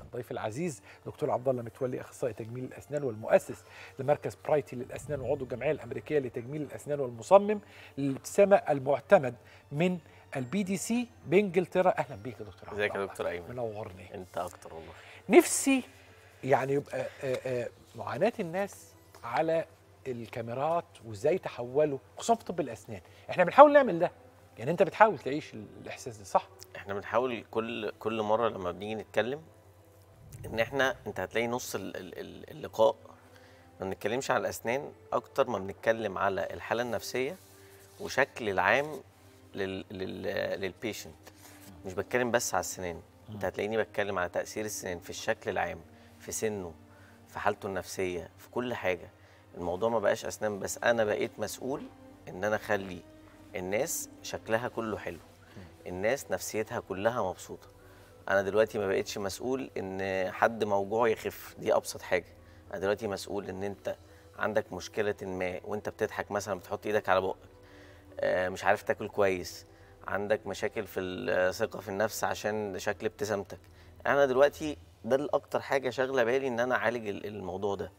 ضيف العزيز دكتور عبد الله متولي اخصائي تجميل الاسنان والمؤسس لمركز برايتي للاسنان وعضو الجمعيه الامريكيه لتجميل الاسنان والمصمم للابتسامه المعتمد من البي دي سي بانجلترا اهلا بيك يا دكتور عبد ازيك يا الله. دكتور ايمن منورني انت اكتر والله نفسي يعني يبقى آه، آه، معاناه الناس على الكاميرات وازاي تحولوا خصوصا في طب الاسنان احنا بنحاول نعمل ده يعني انت بتحاول تعيش الاحساس ده صح احنا بنحاول كل كل مره لما بنيجي نتكلم ان احنا انت هتلاقي نص ال- ال- ال- اللقاء ما بنتكلمش على الاسنان اكتر ما بنتكلم على الحاله النفسيه وشكل العام لل لل للبيشنت مش بتكلم بس على السنان انت هتلاقيني بتكلم على تاثير السنان في الشكل العام في سنه في حالته النفسيه في كل حاجه الموضوع ما بقاش اسنان بس انا بقيت مسؤول ان انا اخلي الناس شكلها كله حلو الناس نفسيتها كلها مبسوطه انا دلوقتي ما بقتش مسؤول ان حد موجوع يخف دي ابسط حاجه انا دلوقتي مسؤول ان انت عندك مشكله ما وانت بتضحك مثلا بتحط ايدك على بقك آه، مش عارف تاكل كويس عندك مشاكل في الثقه في النفس عشان شكل ابتسامتك انا دلوقتي ده الاكتر حاجه شاغله بالي ان انا اعالج ال- الموضوع ده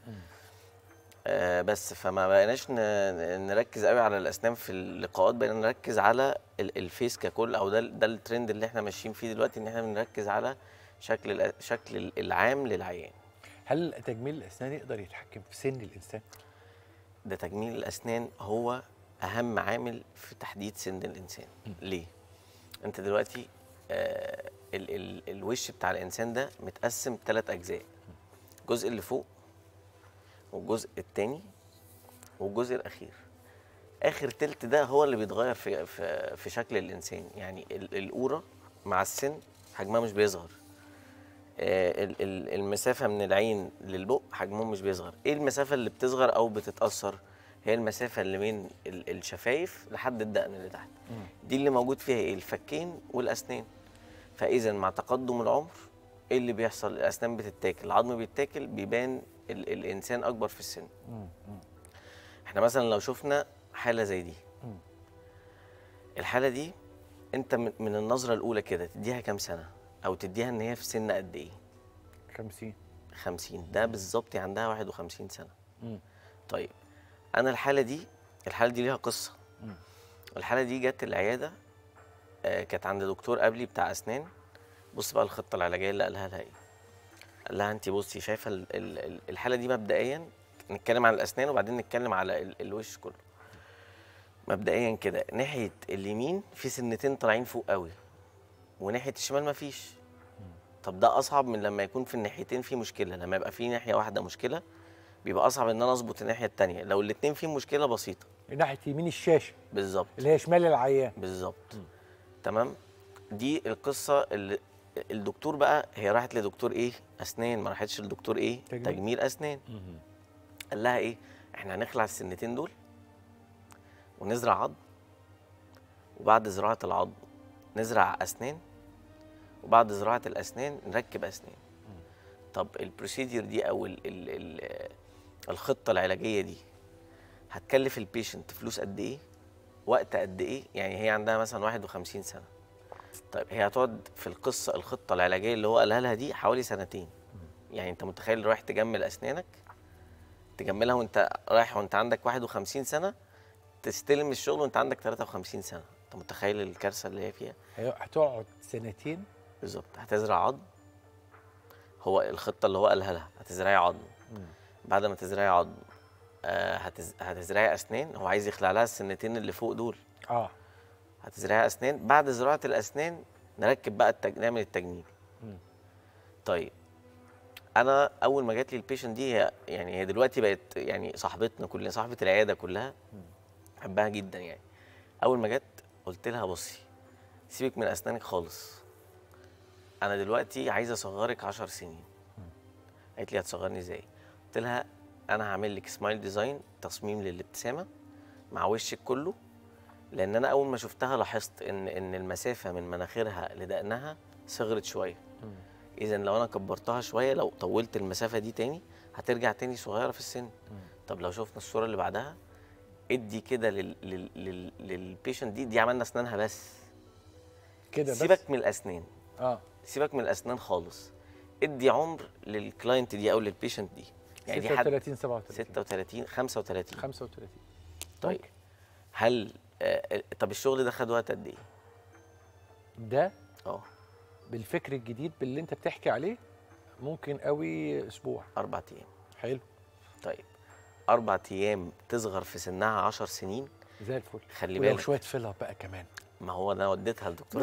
آه بس فما بقيناش ن- نركز قوي على الاسنان في اللقاءات بقينا نركز على ال- الفيس ككل او ده ده الترند اللي احنا ماشيين فيه دلوقتي ان احنا بنركز على شكل الأ- شكل العام للعيان هل تجميل الاسنان يقدر يتحكم في سن الانسان ده تجميل الاسنان هو اهم عامل في تحديد سن الانسان ليه انت دلوقتي آه ال ال الوش بتاع الانسان ده متقسم ثلاث اجزاء الجزء اللي فوق والجزء الثاني والجزء الاخير اخر تلت ده هو اللي بيتغير في في, في شكل الانسان يعني ال- القوره مع السن حجمها مش بيصغر آه، ال- ال- المسافه من العين للبق حجمهم مش بيصغر ايه المسافه اللي بتصغر او بتتاثر هي المسافه اللي من ال- الشفايف لحد الدقن اللي تحت دي اللي موجود فيها ايه الفكين والاسنان فاذا مع تقدم العمر ايه اللي بيحصل الاسنان بتتاكل العظم بيتاكل بيبان ال الانسان اكبر في السن احنا مثلا لو شفنا حاله زي دي الحاله دي انت من من النظره الاولى كده تديها كام سنه او تديها ان هي في سن قد ايه 50 50 ده بالظبط عندها 51 سنه مم. طيب انا الحاله دي الحاله دي ليها قصه الحاله دي جت العياده آه، كانت عند دكتور قبلي بتاع اسنان بص بقى الخطه العلاجيه اللي قالها لها ايه قال لها انت بصي شايفه ال- ال- ال- الحاله دي مبدئيا نتكلم عن الاسنان وبعدين نتكلم على ال- الوش كله مبدئيا كده ناحيه اليمين في سنتين طالعين فوق قوي وناحيه الشمال مفيش طب ده اصعب من لما يكون في الناحيتين في مشكله لما يبقى في ناحيه واحده مشكله بيبقى اصعب ان انا اظبط الناحيه التانية لو الاتنين فيهم مشكله بسيطه ناحيه يمين الشاشه بالظبط اللي هي شمال العيان بالظبط تمام دي القصه اللي الدكتور بقى هي راحت لدكتور ايه اسنان ما راحتش لدكتور ايه تجميل. تجميل اسنان قال لها ايه احنا هنخلع السنتين دول ونزرع عظم وبعد زراعه العظم نزرع اسنان وبعد زراعه الاسنان نركب اسنان طب البروسيدير دي او ال ال ال الخطه العلاجيه دي هتكلف البيشنت فلوس قد ايه وقت قد ايه يعني هي عندها مثلا 51 سنه طيب هي هتقعد في القصه الخطه العلاجيه اللي هو قالها لها دي حوالي سنتين يعني انت متخيل رايح تجمل اسنانك تجملها وانت رايح وانت عندك 51 سنه تستلم الشغل وانت عندك 53 سنه انت متخيل الكارثه اللي هي فيها هي- هتقعد سنتين بالظبط هتزرع عظم هو الخطه اللي هو قالها لها هتزرعي عظم بعد ما تزرعي عظم آه هتز... هتزرعي اسنان هو عايز يخلع لها السنتين اللي فوق دول اه هتزرعي اسنان بعد زراعه الاسنان نركب بقى التج... نعمل التجميل طيب انا اول ما جات لي البيشنت دي هي يعني هي دلوقتي بقت يعني صاحبتنا كلنا صاحبه العياده كلها بحبها جدا يعني اول ما جت قلت لها بصي سيبك من اسنانك خالص انا دلوقتي عايزه اصغرك 10 سنين قالت لي هتصغرني ازاي قلت لها انا هعمل لك سمايل ديزاين تصميم للابتسامه مع وشك كله لان انا اول ما شفتها لاحظت ان ان المسافه من مناخيرها لدقنها صغرت شويه اذا لو انا كبرتها شويه لو طولت المسافه دي تاني هترجع تاني صغيره في السن طب لو شفنا الصوره اللي بعدها ادي كده لل لل لل للبيشنت دي دي عملنا اسنانها بس كده بس سيبك من الاسنان اه سيبك من الاسنان خالص ادي عمر للكلاينت دي او للبيشنت دي يعني دي حد 36 37 36 35 35 طيب ممكن. هل آه طب الشغل ده خد وقت قد ايه؟ ده اه بالفكر الجديد باللي انت بتحكي عليه ممكن قوي اسبوع اربع ايام حلو طيب اربع ايام تصغر في سنها 10 سنين زي الفل خلي ولو بالك شويه فيلر بقى كمان ما هو انا وديتها للدكتور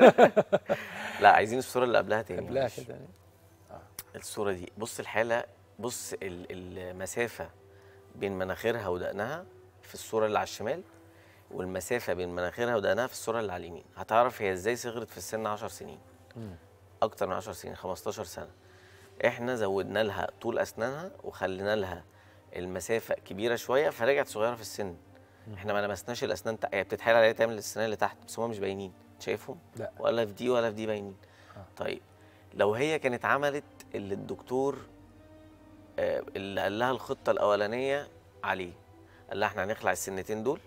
لا عايزين الصوره اللي قبلها تاني قبلها معلش. كده الصوره دي بص الحاله بص ال- المسافه بين مناخيرها ودقنها في الصوره اللي على الشمال والمسافه بين مناخيرها ودقنها في الصوره اللي على اليمين هتعرف هي ازاي صغرت في السن 10 سنين مم. اكتر من 10 سنين 15 سنه احنا زودنا لها طول اسنانها وخلينا لها المسافه كبيره شويه فرجعت صغيره في السن احنا ما لمسناش الاسنان تق- هي بتتحايل عليها تعمل الاسنان اللي تحت بس هم مش باينين شايفهم لا. ولا في دي ولا في دي باينين آه. طيب لو هي كانت عملت اللي الدكتور آه، اللي قال لها الخطه الاولانيه عليه قال لها احنا هنخلع السنتين دول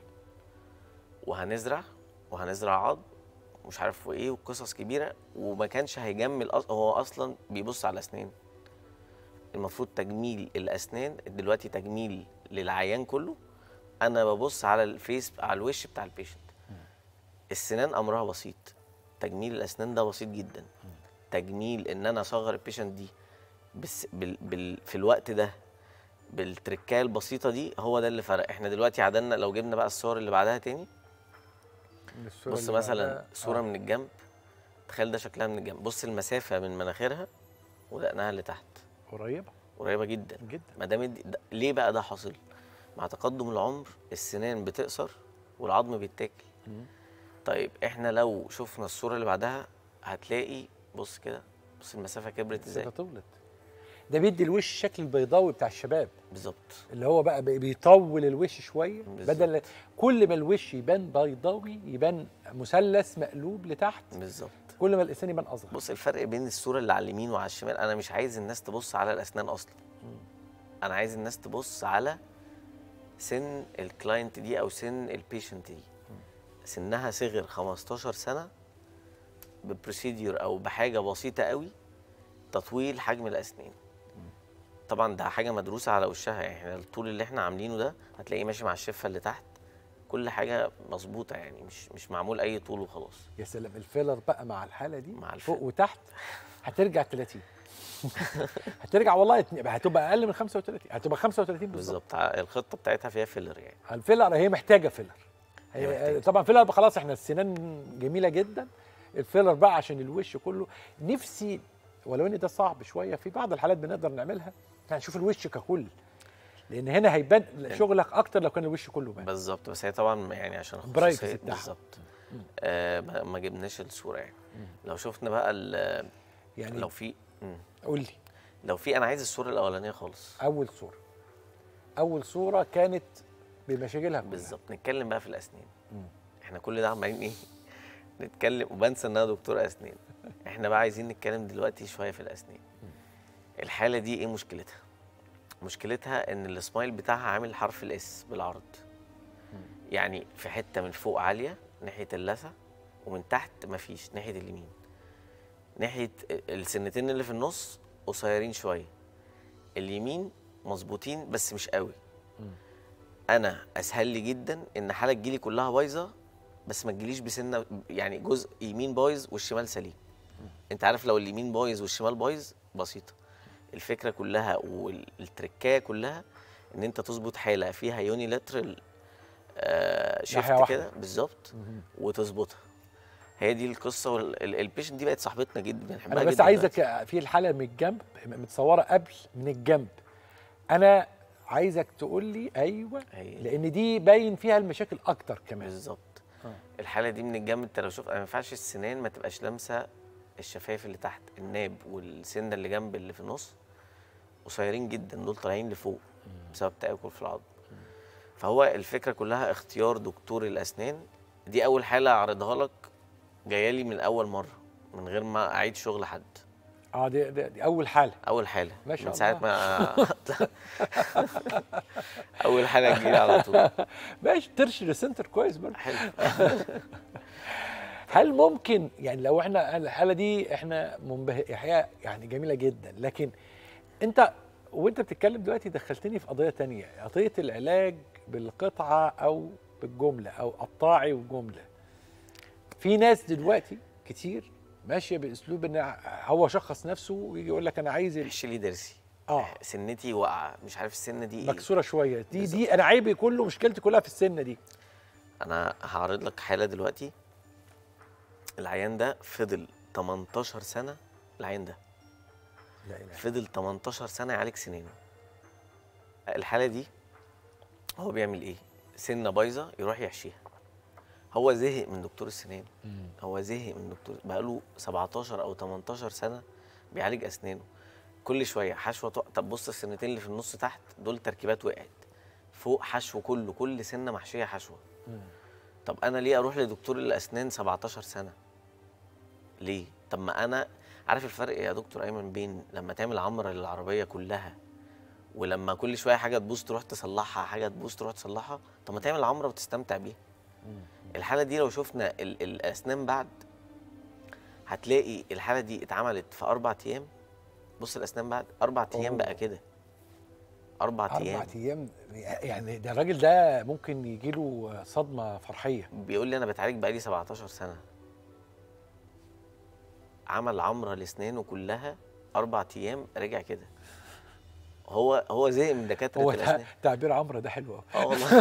وهنزرع وهنزرع عظم ومش عارف وايه وقصص كبيره وما كانش هيجمل أص... هو اصلا بيبص على الاسنان المفروض تجميل الاسنان دلوقتي تجميل للعيان كله انا ببص على الفيس على الوش بتاع البيشنت السنان امرها بسيط تجميل الاسنان ده بسيط جدا تجميل ان انا اصغر البيشنت دي بس بال... بال... في الوقت ده بالتركايه البسيطه دي هو ده اللي فرق احنا دلوقتي عدلنا لو جبنا بقى الصور اللي بعدها تاني من الصورة بص اللي مثلا بعدها. صوره آه. من الجنب تخيل ده شكلها من الجنب بص المسافه من مناخيرها ودقنها اللي تحت قريبه قريبه جدا جدا ما دام دي- ده- ليه بقى ده حاصل مع تقدم العمر السنان بتقصر والعظم بيتاكل مم. طيب احنا لو شفنا الصوره اللي بعدها هتلاقي بص كده بص المسافه كبرت ازاي المسافة طولت ده بيدي الوش الشكل البيضاوي بتاع الشباب بالظبط اللي هو بقى بي- بيطول الوش شويه بالظبط. بدل كل ما الوش يبان بيضاوي يبان مثلث مقلوب لتحت بالظبط كل ما الانسان يبان اصغر بص الفرق بين الصوره اللي على اليمين وعلى الشمال انا مش عايز الناس تبص على الاسنان اصلا انا عايز الناس تبص على سن الكلاينت دي او سن البيشنت دي سنها صغر 15 سنه ببروسيديور او بحاجه بسيطه قوي تطويل حجم الاسنان طبعا ده حاجه مدروسه على وشها يعني احنا الطول اللي احنا عاملينه ده هتلاقيه ماشي مع الشفه اللي تحت كل حاجه مظبوطه يعني مش مش معمول اي طول وخلاص يا سلام الفيلر بقى مع الحاله دي مع فوق الفيلر. وتحت هترجع 30 هترجع والله اتنين- هتبقى اقل من 35 هتبقى 35 بالظبط بالظبط ع- الخطه بتاعتها فيها فيلر يعني الفيلر هي محتاجه فيلر هي هي محتاجة. طبعا فيلر بقى خلاص احنا السنان جميله جدا الفيلر بقى عشان الوش كله نفسي ولو ان ده صعب شويه في بعض الحالات بنقدر نعملها هنشوف الوش ككل لان هنا هيبان شغلك اكتر لو كان الوش كله بان بالظبط بس هي طبعا يعني عشان برايفسي خصوصية بتاعها. بالظبط آه ما ما جبناش الصوره يعني لو شفنا بقى ال- يعني لو في مم. قول لي لو في انا عايز الصوره الاولانيه خالص اول صوره اول صوره كانت بمشاكلها كلها بالظبط نتكلم بقى في الاسنان مم. احنا كل ده عمالين ايه نتكلم وبنسى ان انا دكتور اسنان احنا بقى عايزين نتكلم دلوقتي شويه في الاسنان الحاله دي ايه مشكلتها مشكلتها ان السمايل بتاعها عامل حرف الاس بالعرض يعني في حته من فوق عاليه ناحيه اللثه ومن تحت مفيش ناحيه اليمين ناحيه السنتين اللي في النص قصيرين شويه اليمين مظبوطين بس مش قوي انا اسهل لي جدا ان حاله تجيلي كلها بايظه بس ما تجيليش بسنه يعني جزء يمين بايظ والشمال سليم انت عارف لو اليمين بايظ والشمال بايظ بسيطه الفكره كلها والتركايه كلها ان انت تظبط حاله فيها يونيلاترال آه ناحية شيفت واحدة. كده بالظبط وتظبطها هي دي القصه والبيشنت دي بقت صاحبتنا جدا بنحبها انا بس جدا عايزك دلوقتي. في الحاله من الجنب متصوره قبل من الجنب انا عايزك تقول لي ايوه هي. لان دي باين فيها المشاكل اكتر كمان بالظبط آه. الحاله الحاله دي من الجنب انت لو شفت ما ينفعش السنان ما تبقاش لامسه الشفايف اللي تحت الناب والسنه اللي جنب اللي في النص قصيرين جدا دول طالعين لفوق بسبب تاكل في العظم فهو الفكره كلها اختيار دكتور الاسنان دي اول حاله اعرضها لك جايه لي من اول مره من غير ما اعيد شغل حد اه دي, دي, دي اول حاله اول حاله ما شاء من ساعه الله. ما اول حاجه تجيلي على طول ماشي ترشي سنتر كويس برضه حلو هل ممكن يعني لو احنا الحاله دي احنا منبه احياء يعني جميله جدا لكن انت وانت بتتكلم دلوقتي دخلتني في قضيه تانية قضيه العلاج بالقطعه او بالجمله او قطاعي وجمله في ناس دلوقتي كتير ماشيه باسلوب ان هو شخص نفسه ويجي يقول لك انا عايز ال- حش لي ضرسي اه سنتي واقعه مش عارف السنه دي ايه مكسوره شويه دي بالظبط. دي انا عيبي كله مشكلتي كلها في السنه دي انا هعرض لك حاله دلوقتي العيان ده فضل 18 سنه العيان ده لا اله فضل 18 سنه يعالج سنينه الحاله دي هو بيعمل ايه سنه بايظه يروح يحشيها هو زهق من دكتور السنان هو زهق من دكتور بقاله 17 او 18 سنه بيعالج اسنانه كل شويه حشوه تق... طب بص السنتين اللي في النص تحت دول تركيبات وقعت فوق حشو كله كل سنه محشيه حشوه طب انا ليه اروح لدكتور الاسنان 17 سنه ليه طب ما انا عارف الفرق يا دكتور ايمن بين لما تعمل عمره للعربيه كلها ولما كل شويه حاجه تبوظ تروح تصلحها حاجه تبوظ تروح تصلحها طب ما تعمل عمره وتستمتع بيها الحاله دي لو شفنا ال- الاسنان بعد هتلاقي الحاله دي اتعملت في اربع ايام بص الاسنان بعد اربع ايام أوه. بقى كده اربع ايام اربع ايام يعني ده الراجل ده ممكن يجي له صدمه فرحيه بيقول لي انا بتعالج بقالي 17 سنه عمل عمره لاسنانه كلها اربع ايام رجع كده هو هو زهق من دكاتره هو الاسنان تع- تعبير عمرو ده حلو أوي. اه والله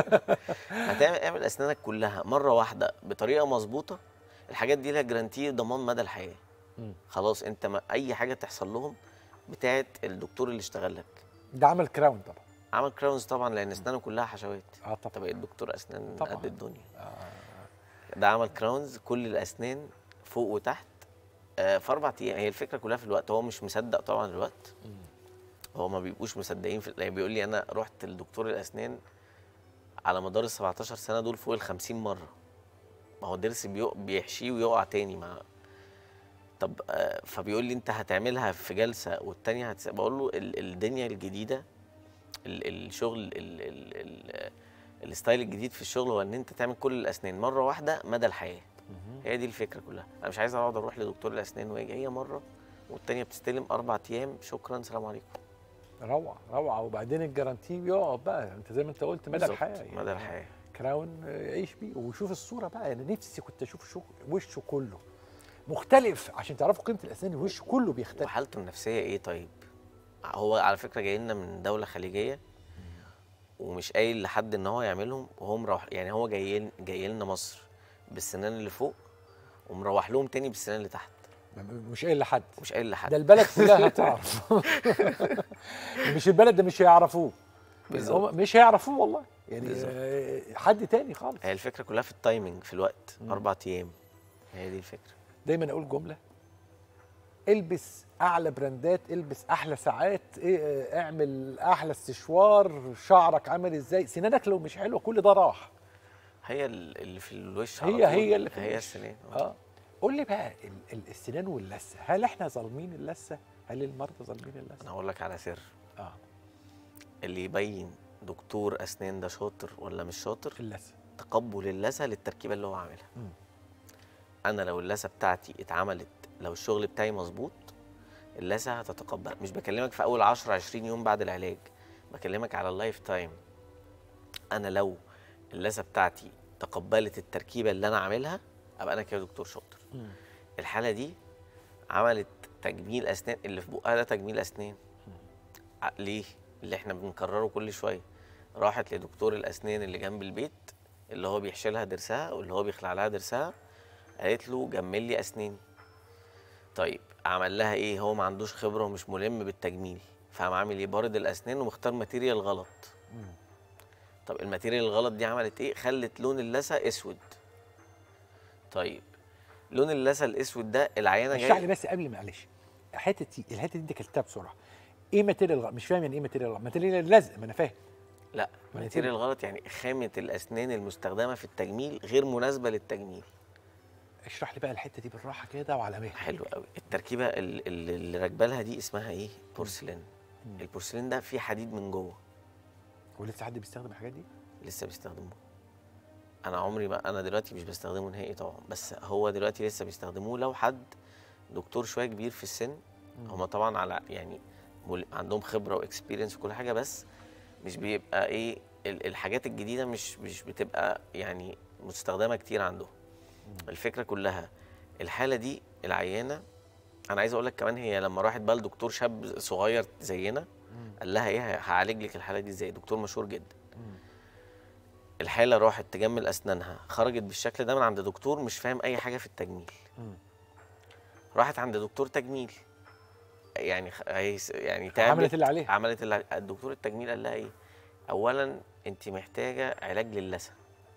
هتعمل اعمل اسنانك كلها مره واحده بطريقه مظبوطه الحاجات دي لها جرانتي ضمان مدى الحياه مم. خلاص انت ما اي حاجه تحصل لهم بتاعت الدكتور اللي اشتغل لك ده عمل كراون طبعا عمل كراونز طبعا لان اسنانه كلها حشوات اه انت طبعا بقيت دكتور اسنان طبعاً. قد الدنيا آه. ده عمل كراونز كل الاسنان فوق وتحت آه في اربع ايام هي الفكره كلها في الوقت هو مش مصدق طبعا الوقت مم. هو ما بيبقوش مصدقين في يعني بيقول لي انا رحت لدكتور الاسنان على مدار ال 17 سنه دول فوق ال 50 مره ما هو الضرس بيق- بيحشيه ويقع تاني ما طب آه فبيقول لي انت هتعملها في جلسه والتانيه هتس... بقول له ال- الدنيا الجديده ال- الشغل ال- ال- ال- الستايل الجديد في الشغل هو ان انت تعمل كل الاسنان مره واحده مدى الحياه مهم. هي دي الفكره كلها انا مش عايز اقعد اروح لدكتور الاسنان واجي هي مره والتانيه بتستلم اربع ايام شكرا سلام عليكم روعه روعه وبعدين الجرانتي بيقعد بقى انت زي ما انت قلت مدى بالظبط، الحياه يعني. مدى الحياه كراون آه، يعيش بيه وشوف الصوره بقى انا نفسي كنت اشوف شو وشه كله مختلف عشان تعرفوا قيمه الاسنان الوش كله بيختلف وحالته النفسيه ايه طيب هو على فكره جاي لنا من دوله خليجيه ومش قايل لحد ان هو يعملهم وهو مروح يعني هو جاي جاي لنا مصر بالسنان اللي فوق ومروح لهم تاني بالسنان اللي تحت م- مش قايل لحد مش قايل لحد ده البلد كلها هتعرف مش البلد ده مش هيعرفوه بالظبط. هم مش هيعرفوه والله يعني بالظبط. آه، حد تاني خالص هي الفكره كلها في التايمنج في الوقت مم. اربع ايام هي دي الفكره دايما اقول جمله البس اعلى براندات البس احلى ساعات إيه، آه، اعمل احلى استشوار شعرك عامل ازاي سنانك لو مش حلوه كل ده راح هي ال- اللي في الوش هي- على طول. هي اللي في هي الوش. السنان اه قول لي بقى ال- ال- السنان واللثه هل احنا ظالمين اللثه هل المرضى ظالمين انا اللثه هقول لك على سر اه اللي يبين دكتور اسنان ده شاطر ولا مش شاطر اللثه تقبل اللثه للتركيبه اللي هو عاملها مم. انا لو اللثه بتاعتي اتعملت لو الشغل بتاعي مظبوط اللثه هتتقبل مش بكلمك في اول 10 20 يوم بعد العلاج بكلمك على اللايف تايم انا لو اللثه بتاعتي تقبلت التركيبه اللي انا عاملها ابقى انا كده دكتور شاطر مم. الحاله دي عملت تجميل اسنان اللي في بقها ده تجميل اسنان ع- ليه اللي احنا بنكرره كل شويه راحت لدكتور الاسنان اللي جنب البيت اللي هو بيحشي لها ضرسها واللي هو بيخلع لها ضرسها قالت له جمل لي اسناني طيب عمل لها ايه هو ما عندوش خبره ومش ملم بالتجميل فقام عامل ايه بارد الاسنان ومختار ماتيريال غلط مم. طب الماتيريال الغلط دي عملت ايه خلت لون اللثه اسود طيب لون اللثه الاسود ده العيانه اشرح لي جايه بس قبل معلش الحته دي الحته دي انت كلتها بسرعه ايه ماتيريال غلط مش فاهم يعني ايه ماتيريال غلط ماتيريال اللزق ما انا فاهم لا ماتيريال غلط يعني خامه الاسنان المستخدمه في التجميل غير مناسبه للتجميل اشرح لي بقى الحته دي بالراحه كده وعلى مهلك حلو قوي التركيبه ال- ال- اللي راكبه لها دي اسمها ايه بورسلين مم. البورسلين ده فيه حديد من جوه ولسه حد بيستخدم الحاجات دي لسه بيستخدموه انا عمري ما انا دلوقتي مش بستخدمه نهائي طبعا بس هو دلوقتي لسه بيستخدموه لو حد دكتور شويه كبير في السن هما طبعا على يعني مل- عندهم خبره واكسبيرينس وكل حاجه بس مش بيبقى ايه ال- الحاجات الجديده مش مش بتبقى يعني مستخدمه كتير عندهم الفكره كلها الحاله دي العيانه انا عايز اقول لك كمان هي لما راحت بقى لدكتور شاب صغير زينا قال لها ايه هعالج لك الحاله دي ازاي دكتور مشهور جدا الحاله راحت تجمل اسنانها خرجت بالشكل ده من عند دكتور مش فاهم اي حاجه في التجميل راحت عند دكتور تجميل يعني خ- هيس- يعني تعبت عملت اللي عليها عملت اللي عليها. الدكتور التجميل قال لها ايه اولا انت محتاجه علاج للثه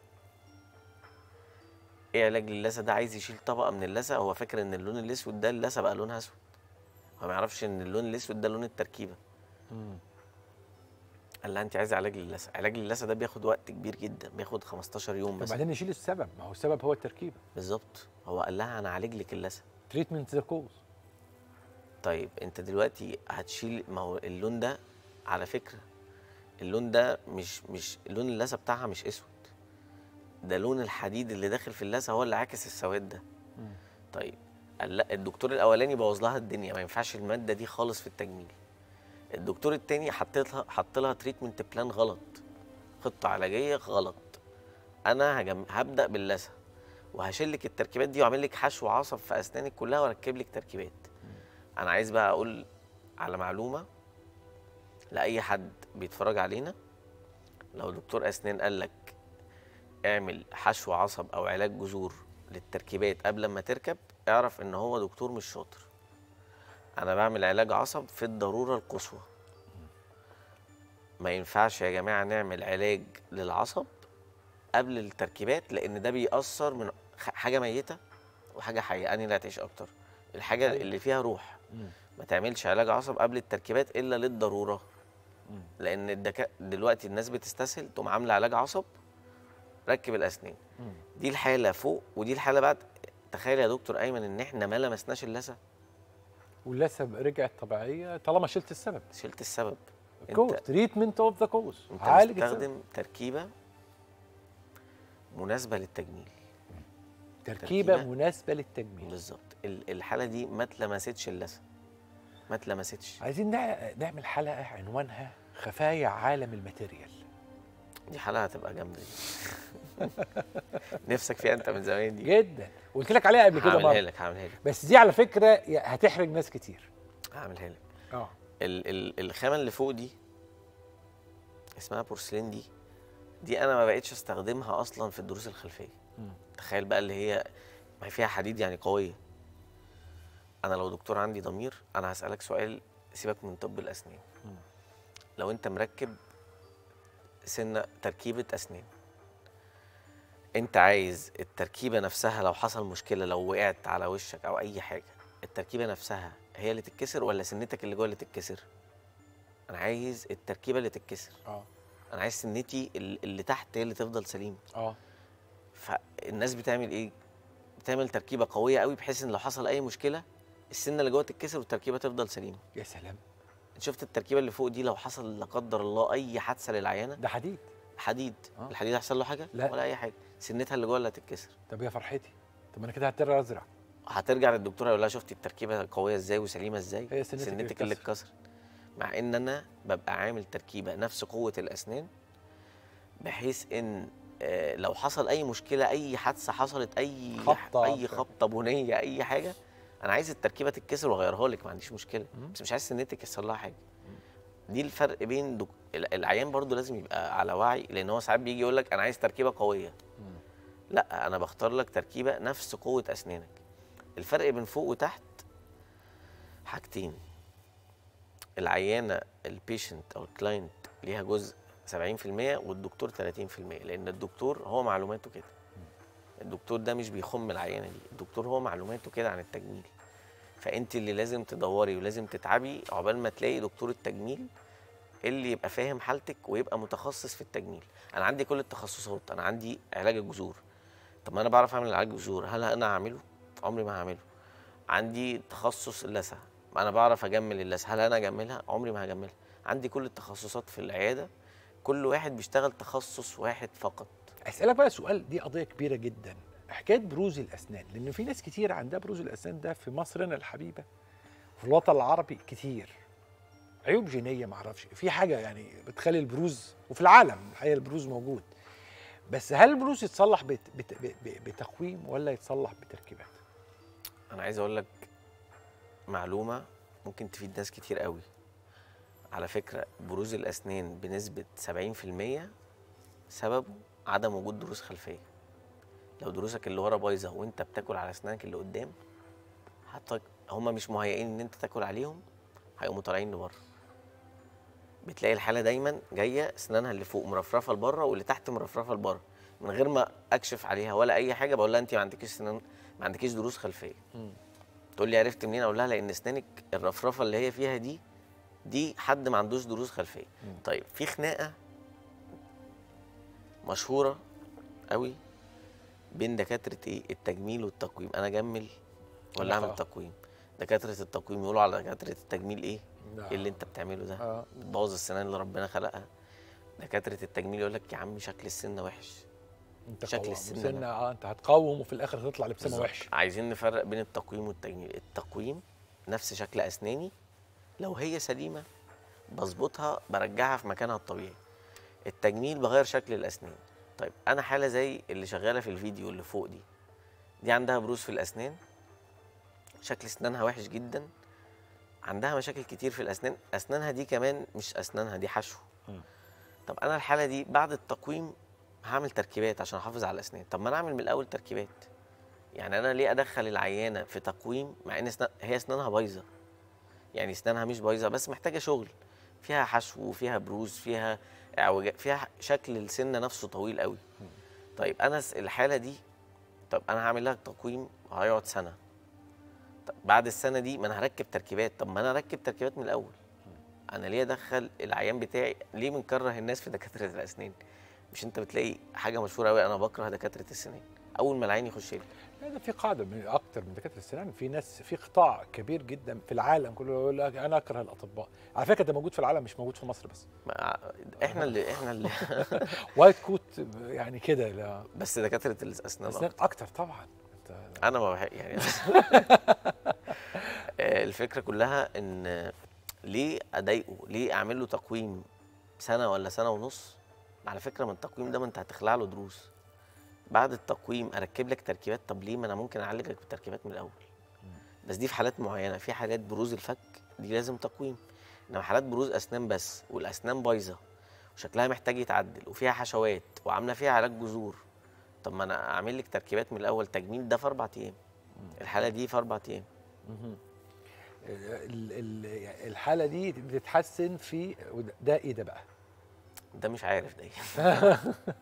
ايه علاج للثه ده عايز يشيل طبقه من اللثه هو فاكر ان اللون الاسود ده اللثه بقى لونها اسود هو ما يعرفش ان اللون الاسود ده لون التركيبه مم. قال لها انت عايزه علاج للثه علاج للثه ده بياخد وقت كبير جدا بياخد 15 يوم بس وبعدين نشيل السبب ما هو السبب هو التركيبه بالظبط هو قال لها انا عالج لك اللثه تريتمنت ذا كوز طيب انت دلوقتي هتشيل ما هو اللون ده على فكره اللون ده مش مش لون اللثه بتاعها مش اسود ده لون الحديد اللي داخل في اللثه هو اللي عاكس السواد ده مم. طيب قال لا الدكتور الاولاني بوظ لها الدنيا ما ينفعش الماده دي خالص في التجميل الدكتور التاني حط لها حط لها تريتمنت بلان غلط خطه علاجيه غلط انا هجم... هبدا باللثه وهشيل لك التركيبات دي واعمل لك حشو عصب في اسنانك كلها واركب لك تركيبات انا عايز بقى اقول على معلومه لاي حد بيتفرج علينا لو دكتور اسنان قال لك اعمل حشو عصب او علاج جذور للتركيبات قبل ما تركب اعرف ان هو دكتور مش شاطر انا بعمل علاج عصب في الضروره القصوى ما ينفعش يا جماعه نعمل علاج للعصب قبل التركيبات لان ده بيأثر من خ- حاجه ميته وحاجه حيه انهي اللي هتعيش اكتر الحاجه أيوة. اللي فيها روح مم. ما تعملش علاج عصب قبل التركيبات الا للضروره مم. لان الدكا... دلوقتي الناس بتستسهل تقوم عامله علاج عصب ركب الاسنان مم. دي الحاله فوق ودي الحاله بعد تخيل يا دكتور ايمن ان احنا ما لمسناش اللثه واللثه رجعت طبيعيه طالما شلت السبب شلت السبب كوز تريتمنت اوف ذا كوز انت عالج السبب مستخدم تركيبه مناسبه للتجميل تركيبه تركيبة. مناسبه للتجميل بالظبط ال- الحاله دي ما اتلمستش اللثه ما اتلمستش عايزين نع- نعمل حلقه عنوانها خفايا عالم الماتيريال دي حلقه هتبقى جامده دي نفسك فيها انت من زمان دي جدا قلت لك عليها قبل كده هعملها مره لك هعملها لك بس دي على فكره يا- هتحرج ناس كتير هعملها لك اه ال ال الخامه اللي فوق دي اسمها بورسلين دي دي انا ما بقتش استخدمها اصلا في الدروس الخلفيه مم. تخيل بقى اللي هي ما هي فيها حديد يعني قويه انا لو دكتور عندي ضمير انا هسالك سؤال سيبك من طب الاسنان مم. لو انت مركب سنه تركيبه اسنان انت عايز التركيبه نفسها لو حصل مشكله لو وقعت على وشك او اي حاجه التركيبه نفسها هي اللي تتكسر ولا سنتك اللي جوه اللي تتكسر انا عايز التركيبه اللي تتكسر اه انا عايز سنتي ال- اللي تحت هي اللي تفضل سليمه اه فالناس بتعمل ايه بتعمل تركيبه قويه قوي بحيث ان لو حصل اي مشكله السنه اللي جوه تتكسر والتركيبه تفضل سليمه يا سلام انت شفت التركيبه اللي فوق دي لو حصل لا قدر الله اي حادثه للعيانه ده حديد حديد آه. الحديد هيحصل له حاجه لا. ولا اي حاجه سنتها اللي جوه اللي هتتكسر طب يا فرحتي طب انا كده هضطر ازرع هترجع للدكتور هيقول لها شفتي التركيبه قويه ازاي وسليمه ازاي هي سنتك اللي سنتك اللي اتكسرت. اتكسرت مع ان انا ببقى عامل تركيبه نفس قوه الاسنان بحيث ان آه، لو حصل اي مشكله اي حادثه حصلت اي خبطة اي بتاع. خبطه بنيه اي حاجه انا عايز التركيبه تتكسر واغيرها لك ما عنديش مشكله مم. بس مش عايز سنتك يحصل لها حاجه دي الفرق بين دك... ال- العيان برضو لازم يبقى على وعي لان هو ساعات بيجي يقول لك انا عايز تركيبه قويه مم. لا انا بختار لك تركيبه نفس قوه اسنانك الفرق بين فوق وتحت حاجتين العيانه البيشنت او الكلاينت ليها جزء 70% والدكتور 30% لان الدكتور هو معلوماته كده الدكتور ده مش بيخم العيانه دي الدكتور هو معلوماته كده عن التجميل فانت اللي لازم تدوري ولازم تتعبي عقبال ما تلاقي دكتور التجميل اللي يبقى فاهم حالتك ويبقى متخصص في التجميل انا عندي كل التخصصات انا عندي علاج الجذور طب ما انا بعرف اعمل علاج جذور هل انا هعمله عمري ما هعمله عندي تخصص اللثه ما انا بعرف اجمل اللثه هل انا اجملها عمري ما هجملها عندي كل التخصصات في العياده كل واحد بيشتغل تخصص واحد فقط اسالك بقى سؤال دي قضيه كبيره جدا حكايه بروز الاسنان لان في ناس كتير عندها بروز الاسنان ده في مصرنا الحبيبه في الوطن العربي كتير عيوب جينيه معرفش في حاجه يعني بتخلي البروز وفي العالم الحقيقه البروز موجود بس هل البروز يتصلح بت بت ب- بتقويم ولا يتصلح بتركيبات انا عايز اقول لك معلومه ممكن تفيد ناس كتير قوي على فكره بروز الاسنان بنسبه 70% سببه عدم وجود دروس خلفيه لو دروسك اللي ورا بايظه وانت بتاكل على اسنانك اللي قدام حتى هما مش مهيئين ان انت تاكل عليهم هيقوموا طالعين لبره بتلاقي الحاله دايما جايه اسنانها اللي فوق مرفرفه لبره واللي تحت مرفرفه لبره من غير ما اكشف عليها ولا اي حاجه بقول لها انت ما عندكيش سنان ما عندكيش دروس خلفيه تقول لي عرفت منين اقول لها لان اسنانك الرفرفه اللي هي فيها دي دي حد ما عندوش دروس خلفيه طيب في خناقه مشهوره قوي بين دكاتره ايه التجميل والتقويم انا اجمل ولا اعمل آه. تقويم دكاتره التقويم يقولوا على دكاتره التجميل ايه لا. ايه اللي انت بتعمله ده اه بتبوظ السنان اللي ربنا خلقها دكاتره التجميل يقول لك يا عم شكل السنه وحش انت شكل قوام. السن سنة ده. اه انت هتقوم وفي الاخر تطلع لبسمه بالظبط. وحش عايزين نفرق بين التقويم والتجميل التقويم نفس شكل اسناني لو هي سليمه بظبطها برجعها في مكانها الطبيعي التجميل بغير شكل الاسنان طيب انا حاله زي اللي شغاله في الفيديو اللي فوق دي دي عندها بروز في الاسنان شكل اسنانها وحش جدا عندها مشاكل كتير في الاسنان اسنانها دي كمان مش اسنانها دي حشو مم. طب انا الحاله دي بعد التقويم هعمل تركيبات عشان احافظ على الاسنان طب ما انا اعمل من الاول تركيبات يعني انا ليه ادخل العيانه في تقويم مع ان اسنان هي اسنانها بايظه يعني اسنانها مش بايظه بس محتاجه شغل فيها حشو وفيها بروز فيها اعوجاج فيها شكل السنه نفسه طويل قوي طيب انا س- الحاله دي طب انا هعمل لها تقويم هيقعد سنه طب بعد السنه دي ما انا هركب تركيبات طب ما انا اركب تركيبات من الاول انا ليه ادخل العيان بتاعي ليه بنكره الناس في دكاتره الاسنان مش انت بتلاقي حاجه مشهوره قوي انا بكره دكاتره السنان اول ما العين يخش لي لا ده في قاعده من اكتر من دكاتره السنان في ناس في قطاع كبير جدا في العالم كله يقول لك انا اكره الاطباء على فكره ده موجود في العالم مش موجود في مصر بس ما- احنا اللي احنا اللي وايت كوت يعني كده لا بس دكاتره الاسنان اسنان أكتر. اكتر طبعا انت انا ما بحب يعني آه، الفكره كلها ان ليه اضايقه ليه اعمل له تقويم سنه ولا سنه ونص على فكره من التقويم ده ما انت هتخلع له دروس بعد التقويم اركب لك تركيبات طب ليه ما انا ممكن اعالجك بالتركيبات من الاول بس دي في حالات معينه في حالات بروز الفك دي لازم تقويم انما حالات بروز اسنان بس والاسنان بايظه وشكلها محتاج يتعدل وفيها حشوات وعامله فيها علاج جذور طب ما انا اعمل لك تركيبات من الاول تجميل ده في اربع ايام الحاله دي في اربع ايام مهم. ال- ال- الحاله دي بتتحسن في وده- ده ايه ده بقى ده مش عارف ده ايه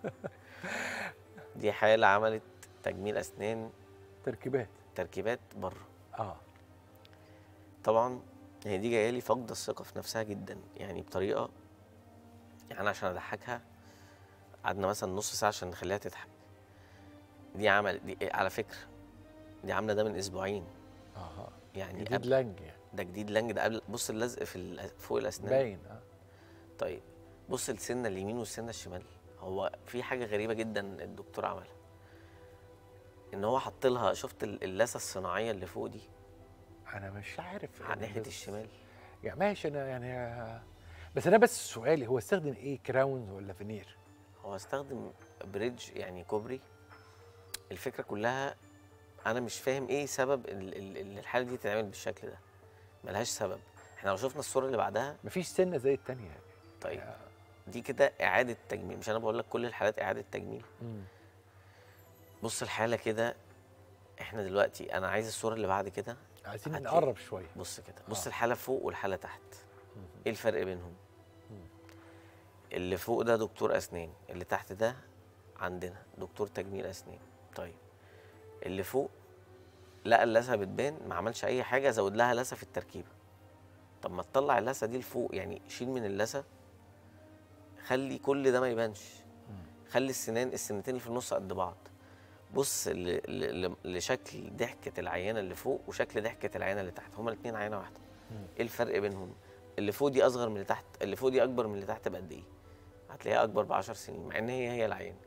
دي حاله عملت تجميل اسنان تركيبات تركيبات بره اه طبعا هي دي جايه لي فاقده الثقه في نفسها جدا يعني بطريقه يعني عشان اضحكها قعدنا مثلا نص ساعه عشان نخليها تضحك دي عمل دي على فكره دي عامله ده من اسبوعين اه يعني جديد قبل لانج يعني ده جديد لانج ده قبل بص اللزق في ال- فوق الاسنان باين اه طيب بص السنه اليمين والسنه الشمال هو في حاجه غريبه جدا الدكتور عملها ان هو حط لها شفت ال- اللثه الصناعيه اللي فوق دي انا مش عارف على ناحيه بس- الشمال يعني ماشي انا يعني آه، بس انا بس سؤالي هو استخدم ايه كراونز ولا فينير هو استخدم بريدج يعني كوبري الفكره كلها انا مش فاهم ايه سبب ال- ال- ال- الحاله دي تتعمل بالشكل ده ملهاش سبب احنا لو شفنا الصوره اللي بعدها مفيش سنه زي التانية يعني طيب دي كده اعاده تجميل مش انا بقول لك كل الحالات اعاده تجميل مم. بص الحاله كده احنا دلوقتي انا عايز الصوره اللي بعد كده عايزين هتلاقي- نقرب شويه بص كده بص آه. الحاله فوق والحاله تحت مم. ايه الفرق بينهم مم. اللي فوق ده دكتور اسنان اللي تحت ده عندنا دكتور تجميل اسنان طيب اللي فوق لقى اللثه بتبان ما عملش اي حاجه زود لها لثه في التركيبه طب ما تطلع اللثه دي لفوق يعني شيل من اللثه خلي كل ده ما يبانش خلي السنان السنتين اللي في النص قد بعض بص ل- ل- ل- لشكل ضحكه العيانه اللي فوق وشكل ضحكه العيانه اللي تحت هما الاثنين عينه واحده مم. ايه الفرق بينهم اللي فوق دي اصغر من اللي تحت اللي فوق دي اكبر من اللي تحت بقد ايه هتلاقيها اكبر ب 10 سنين مع ان هي هي العين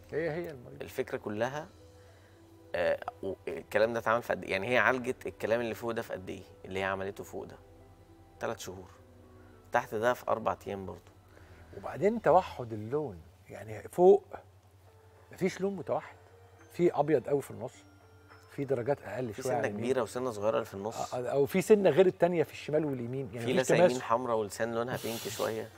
هي هي المريض الفكره كلها آه و- الكلام ده اتعمل في قد إيه؟ يعني هي عالجت الكلام اللي فوق ده في قد ايه اللي هي عملته فوق ده ثلاث شهور تحت ده في اربع ايام برضه وبعدين توحد اللون يعني فوق مفيش لون متوحد في ابيض قوي في النص في درجات اقل في شويه على سنه اليمين. كبيره وسنه صغيره اللي في النص آه، او في سنه غير التانية في الشمال واليمين يعني في مفيش لسه يمين تماسك. حمراء ولسان لونها بينك شويه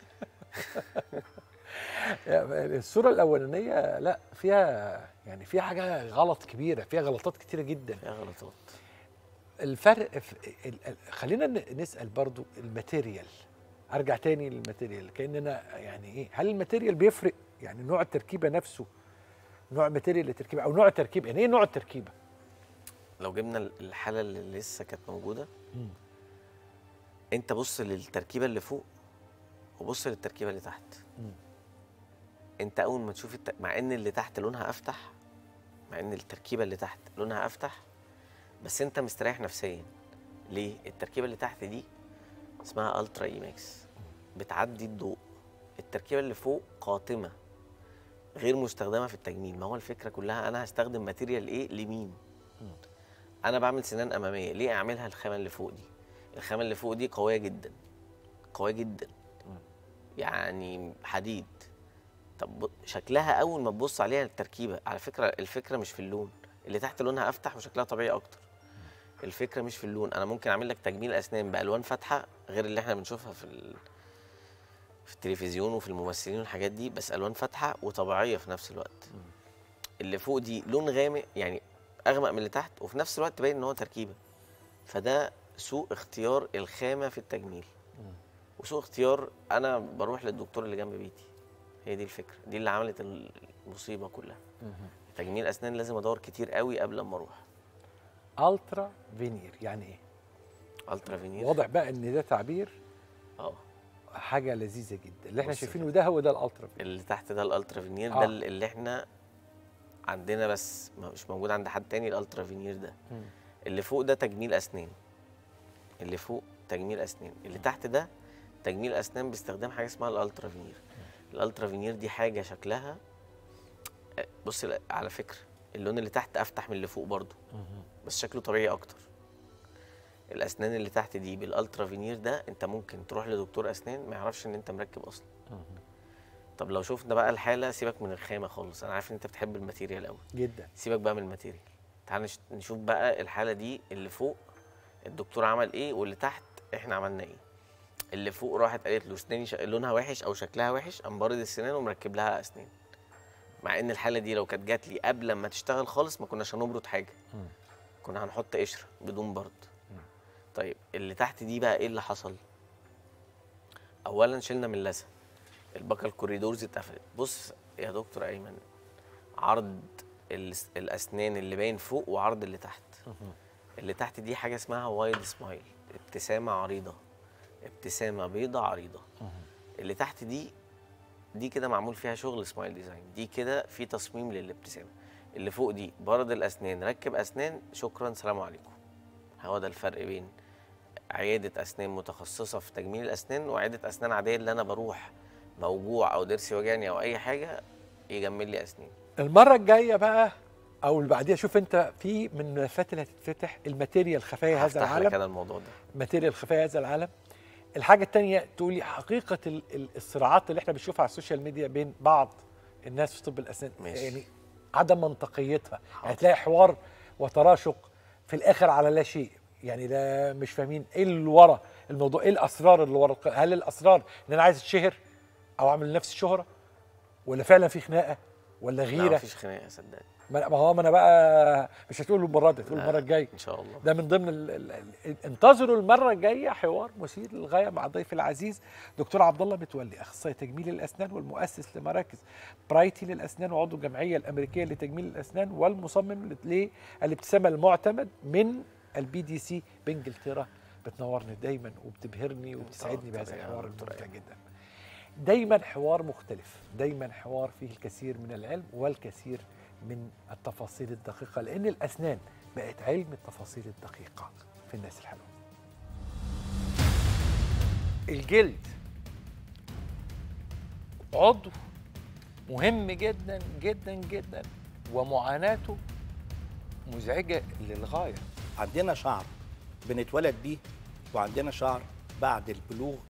يعني الصوره الاولانيه لا فيها يعني فيها حاجه غلط كبيره فيها غلطات كتيره جدا فيها غلطات الفرق في ال- ال- خلينا ن- نسال برضو الماتيريال ارجع تاني للماتيريال كاننا يعني ايه هل الماتيريال بيفرق يعني نوع التركيبه نفسه نوع ماتيريال للتركيبه او نوع التركيبه يعني ايه نوع التركيبه لو جبنا الحاله اللي لسه كانت موجوده مم. انت بص للتركيبه اللي فوق وبص للتركيبه اللي تحت مم. انت اول ما تشوف الت... مع ان اللي تحت لونها افتح مع ان التركيبه اللي تحت لونها افتح بس انت مستريح نفسيا ليه التركيبه اللي تحت دي اسمها الترا اي ماكس بتعدي الضوء التركيبه اللي فوق قاتمه غير مستخدمه في التجميل ما هو الفكره كلها انا هستخدم ماتيريال ايه لمين انا بعمل سنان اماميه ليه اعملها الخامه اللي فوق دي الخامه اللي فوق دي قويه جدا قويه جدا يعني حديد طب ب- شكلها اول ما تبص عليها التركيبه على فكره الفكره مش في اللون اللي تحت لونها افتح وشكلها طبيعي اكتر الفكره مش في اللون انا ممكن اعمل لك تجميل اسنان بالوان فاتحه غير اللي احنا بنشوفها في ال... في التلفزيون وفي الممثلين والحاجات دي بس الوان فاتحه وطبيعيه في نفس الوقت اللي فوق دي لون غامق يعني اغمق من اللي تحت وفي نفس الوقت تبين ان هو تركيبه فده سوء اختيار الخامه في التجميل وسوء اختيار انا بروح للدكتور اللي جنب بيتي هي دي الفكره دي اللي عملت المصيبه كلها تجميل اسنان لازم ادور كتير قوي قبل ما اروح الترا فينير يعني ايه الترا فينير واضح بقى ان ده تعبير اه حاجه لذيذه جدا اللي احنا بص شايفينه ده هو ده الالترا فينير اللي تحت ده الالترا فينير آه. ده اللي احنا عندنا بس ما- مش موجود عند حد تاني الالترا فينير ده مم. اللي فوق ده تجميل اسنان اللي فوق تجميل اسنان اللي تحت ده تجميل اسنان باستخدام حاجه اسمها الالترا فينير الالترا فينير دي حاجه شكلها آه، بص لا، على فكره اللون اللي تحت افتح من اللي فوق برضو بس شكله طبيعي اكتر الاسنان اللي تحت دي بالالترا فينير ده انت ممكن تروح لدكتور اسنان ما يعرفش ان انت مركب اصلا طب لو شفنا بقى الحاله سيبك من الخامه خالص انا عارف ان انت بتحب الماتيريال قوي جدا سيبك بقى من الماتيريال تعال نش- نشوف بقى الحاله دي اللي فوق الدكتور عمل ايه واللي تحت احنا عملنا ايه اللي فوق راحت قالت له اسناني ش... لونها وحش او شكلها وحش قام بارد السنان ومركب لها اسنان مع ان الحاله دي لو كانت جات لي قبل ما تشتغل خالص ما كناش هنبرد حاجه مم. كنا هنحط قشره بدون برد طيب اللي تحت دي بقى ايه اللي حصل اولا شلنا من اللثه البكا الكوريدورز اتقفلت بص يا دكتور ايمن عرض الس- الاسنان اللي باين فوق وعرض اللي تحت اللي تحت دي حاجه اسمها وايد سمايل ابتسامه عريضه ابتسامه بيضة عريضه اللي تحت دي دي كده معمول فيها شغل سمايل ديزاين دي كده في تصميم للابتسامه اللي فوق دي برد الاسنان ركب اسنان شكرا سلام عليكم هو ده الفرق بين عياده اسنان متخصصه في تجميل الاسنان وعياده اسنان عاديه اللي انا بروح موجوع او ضرسي وجعني او اي حاجه يجمل لي اسنان المره الجايه بقى او اللي بعديها شوف انت في من الملفات اللي هتتفتح الماتيريال خفايا هذا هفتح لك العالم انا الموضوع ده ماتيريال خفايا هذا العالم الحاجه الثانيه تقولي حقيقه ال- ال- الصراعات اللي احنا بنشوفها على السوشيال ميديا بين بعض الناس في طب الاسنان ماشي. يعني عدم منطقيتها يعني حاضر. تلاقي حوار وتراشق في الاخر على لا شيء يعني ده مش فاهمين ايه اللي ورا الموضوع ايه الاسرار اللي ورا الق- هل الاسرار ان انا عايز اتشهر او اعمل لنفسي شهره ولا فعلا في خناقه ولا لا غيره مفيش خناقه صدقني ما ما هو ما انا بقى مش هتقول المره دي هتقول لا، المره الجايه ان شاء الله ده من ضمن ال ال ال انتظروا المره الجايه حوار مثير للغايه مع ضيفي العزيز دكتور عبد الله متولي اخصائي تجميل الاسنان والمؤسس لمراكز برايتي للاسنان وعضو الجمعيه الامريكيه لتجميل الاسنان والمصمم للابتسامه المعتمد من البي دي سي بانجلترا بتنورني دايما وبتبهرني وبتسعدني بهذا أكتر يا الحوار دكتور الممتع جدا دايما حوار مختلف دايما حوار فيه الكثير من العلم والكثير من التفاصيل الدقيقة لأن الأسنان بقت علم التفاصيل الدقيقة في الناس الحلوة الجلد عضو مهم جدا جدا جدا ومعاناته مزعجه للغايه عندنا شعر بنتولد بيه وعندنا شعر بعد البلوغ